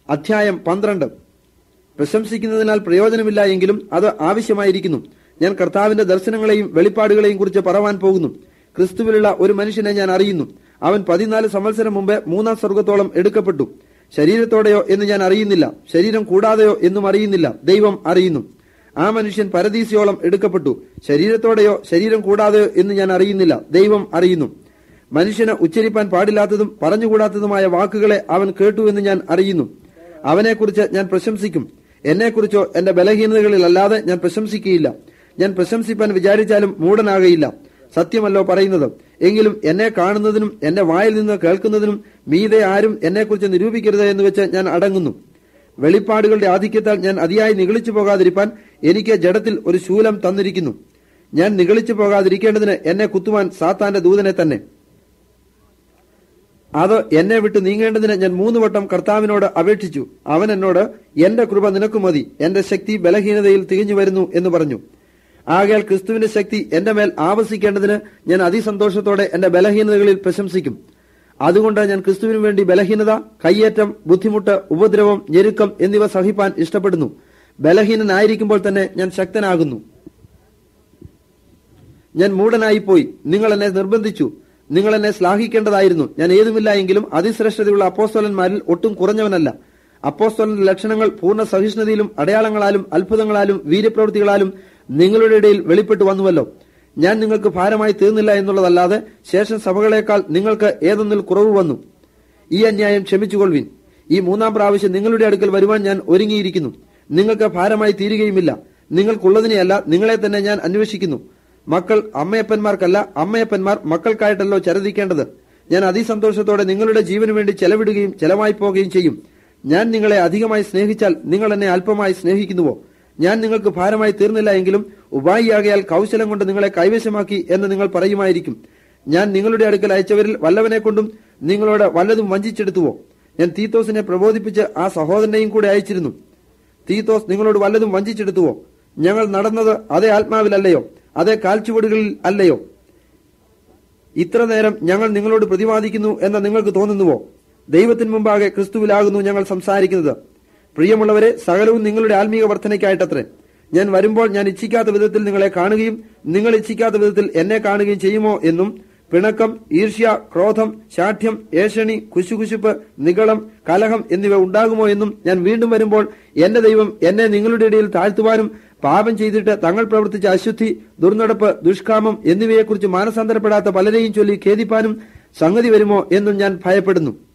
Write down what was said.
അധ്യായം പന്ത്രണ്ട് പ്രശംസിക്കുന്നതിനാൽ പ്രയോജനമില്ല എങ്കിലും അത് ആവശ്യമായിരിക്കുന്നു ഞാൻ കർത്താവിന്റെ ദർശനങ്ങളെയും വെളിപ്പാടുകളെയും കുറിച്ച് പറവാൻ പോകുന്നു ക്രിസ്തുവിലുള്ള ഒരു മനുഷ്യനെ ഞാൻ അറിയുന്നു അവൻ പതിനാല് സംവത്സരം മുമ്പേ മൂന്നാം സ്വർഗത്തോളം എടുക്കപ്പെട്ടു ശരീരത്തോടെയോ എന്ന് ഞാൻ അറിയുന്നില്ല ശരീരം കൂടാതെയോ എന്നും അറിയുന്നില്ല ദൈവം അറിയുന്നു ആ മനുഷ്യൻ പരദീസിയോളം എടുക്കപ്പെട്ടു ശരീരത്തോടെയോ ശരീരം കൂടാതെയോ എന്ന് ഞാൻ അറിയുന്നില്ല ദൈവം അറിയുന്നു മനുഷ്യന് ഉച്ചരിപ്പാൻ പാടില്ലാത്തതും പറഞ്ഞുകൂടാത്തതുമായ വാക്കുകളെ അവൻ കേട്ടു എന്ന് ഞാൻ അറിയുന്നു അവനെക്കുറിച്ച് ഞാൻ പ്രശംസിക്കും എന്നെക്കുറിച്ചോ എന്റെ ബലഹീനതകളിലല്ലാതെ ഞാൻ പ്രശംസിക്കുകയില്ല ഞാൻ പ്രശംസിപ്പാൻ വിചാരിച്ചാലും മൂടനാകയില്ല സത്യമല്ലോ പറയുന്നത് എങ്കിലും എന്നെ കാണുന്നതിനും എന്റെ വായിൽ നിന്ന് കേൾക്കുന്നതിനും മീതെ ആരും എന്നെക്കുറിച്ച് നിരൂപിക്കരുത് എന്ന് വെച്ച് ഞാൻ അടങ്ങുന്നു വെളിപ്പാടുകളുടെ ആധിക്യത്താൽ ഞാൻ അതിയായി നിഗളിച്ചു പോകാതിരിപ്പാൻ എനിക്ക് ജഡത്തിൽ ഒരു ശൂലം തന്നിരിക്കുന്നു ഞാൻ നിഗളിച്ചു പോകാതിരിക്കേണ്ടതിന് എന്നെ കുത്തുവാൻ സാത്താന്റെ ദൂതനെ തന്നെ അത് എന്നെ വിട്ട് നീങ്ങേണ്ടതിന് ഞാൻ മൂന്ന് വട്ടം കർത്താവിനോട് അപേക്ഷിച്ചു അവൻ എന്നോട് എന്റെ കൃപ നിനക്ക് മതി എന്റെ ശക്തി ബലഹീനതയിൽ തികഞ്ഞു വരുന്നു എന്ന് പറഞ്ഞു ആകയാൽ ക്രിസ്തുവിന്റെ ശക്തി എന്റെ മേൽ ആവസിക്കേണ്ടതിന് ഞാൻ അതിസന്തോഷത്തോടെ എന്റെ ബലഹീനതകളിൽ പ്രശംസിക്കും അതുകൊണ്ട് ഞാൻ ക്രിസ്തുവിനു വേണ്ടി ബലഹീനത കയ്യേറ്റം ബുദ്ധിമുട്ട് ഉപദ്രവം ഞെരുക്കം എന്നിവ സഹിപ്പാൻ ഇഷ്ടപ്പെടുന്നു ബലഹീനനായിരിക്കുമ്പോൾ തന്നെ ഞാൻ ശക്തനാകുന്നു ഞാൻ മൂടനായി പോയി നിങ്ങൾ എന്നെ നിർബന്ധിച്ചു നിങ്ങൾ എന്നെ ശ്ലാഘിക്കേണ്ടതായിരുന്നു ഞാൻ ഏതുമില്ല എങ്കിലും അതിശ്രേഷ്ഠതയുള്ള അപ്പോസ്തലന്മാരിൽ ഒട്ടും കുറഞ്ഞവനല്ല അപ്പോസ്തലന്റെ ലക്ഷണങ്ങൾ പൂർണ്ണ സഹിഷ്ണുതയിലും അടയാളങ്ങളാലും അത്ഭുതങ്ങളാലും വീര്യപ്രവൃത്തികളാലും നിങ്ങളുടെ ഇടയിൽ വെളിപ്പെട്ടു വന്നുവല്ലോ ഞാൻ നിങ്ങൾക്ക് ഭാരമായി തീർന്നില്ല എന്നുള്ളതല്ലാതെ ശേഷം സഭകളേക്കാൾ നിങ്ങൾക്ക് ഏതൊന്നിൽ കുറവ് വന്നു ഈ അന്യായം ക്ഷമിച്ചുകൊള്ളുവിൻ ഈ മൂന്നാം പ്രാവശ്യം നിങ്ങളുടെ അടുക്കൽ വരുവാൻ ഞാൻ ഒരുങ്ങിയിരിക്കുന്നു നിങ്ങൾക്ക് ഭാരമായി തീരുകയുമില്ല നിങ്ങൾക്കുള്ളതിനെയല്ല നിങ്ങളെ തന്നെ ഞാൻ അന്വേഷിക്കുന്നു മക്കൾ അമ്മയപ്പന്മാർക്കല്ല അമ്മയപ്പന്മാർ മക്കൾക്കായിട്ടല്ലോ ചരദിക്കേണ്ടത് ഞാൻ അതിസന്തോഷത്തോടെ നിങ്ങളുടെ ജീവന് വേണ്ടി ചെലവിടുകയും ചെലവായി പോവുകയും ചെയ്യും ഞാൻ നിങ്ങളെ അധികമായി സ്നേഹിച്ചാൽ നിങ്ങൾ എന്നെ അല്പമായി സ്നേഹിക്കുന്നുവോ ഞാൻ നിങ്ങൾക്ക് ഭാരമായി തീർന്നില്ല എങ്കിലും ഉപായിയാകയാൽ കൗശലം കൊണ്ട് നിങ്ങളെ കൈവശമാക്കി എന്ന് നിങ്ങൾ പറയുമായിരിക്കും ഞാൻ നിങ്ങളുടെ അടുക്കൽ അയച്ചവരിൽ വല്ലവനെ കൊണ്ടും നിങ്ങളോട് വല്ലതും വഞ്ചിച്ചെടുത്തുവോ ഞാൻ തീത്തോസിനെ പ്രബോധിപ്പിച്ച് ആ സഹോദരനെയും കൂടെ അയച്ചിരുന്നു തീത്തോസ് നിങ്ങളോട് വല്ലതും വഞ്ചിച്ചെടുത്തുവോ ഞങ്ങൾ നടന്നത് അതേ ആത്മാവിലല്ലയോ അതേ കാൽച്ചുവടുകളിൽ അല്ലയോ ഇത്ര നേരം ഞങ്ങൾ നിങ്ങളോട് പ്രതിവാദിക്കുന്നു എന്ന് നിങ്ങൾക്ക് തോന്നുന്നുവോ ദൈവത്തിന് മുമ്പാകെ ക്രിസ്തുവിലാകുന്നു ഞങ്ങൾ സംസാരിക്കുന്നത് പ്രിയമുള്ളവരെ സകലവും നിങ്ങളുടെ ആത്മീയ വർധനയ്ക്കായിട്ടത്രേ ഞാൻ വരുമ്പോൾ ഞാൻ ഇച്ഛിക്കാത്ത വിധത്തിൽ നിങ്ങളെ കാണുകയും നിങ്ങൾ ഇച്ഛിക്കാത്ത വിധത്തിൽ എന്നെ കാണുകയും ചെയ്യുമോ എന്നും പിണക്കം ഈർഷ്യ ക്രോധം ശാഠ്യം ഏഷണി കുശുകുശുപ്പ് നിഗളം കലഹം എന്നിവ ഉണ്ടാകുമോ എന്നും ഞാൻ വീണ്ടും വരുമ്പോൾ എന്റെ ദൈവം എന്നെ നിങ്ങളുടെ ഇടയിൽ താഴ്ത്തുവാനും പാപം ചെയ്തിട്ട് തങ്ങൾ പ്രവർത്തിച്ച അശുദ്ധി ദുർനടപ്പ് ദുഷ്കാമം എന്നിവയെക്കുറിച്ച് മാനസാന്തരപ്പെടാത്ത പലരെയും ചൊല്ലി ഖേദിപ്പാനും സംഗതി വരുമോ എന്നും ഞാൻ ഭയപ്പെടുന്നു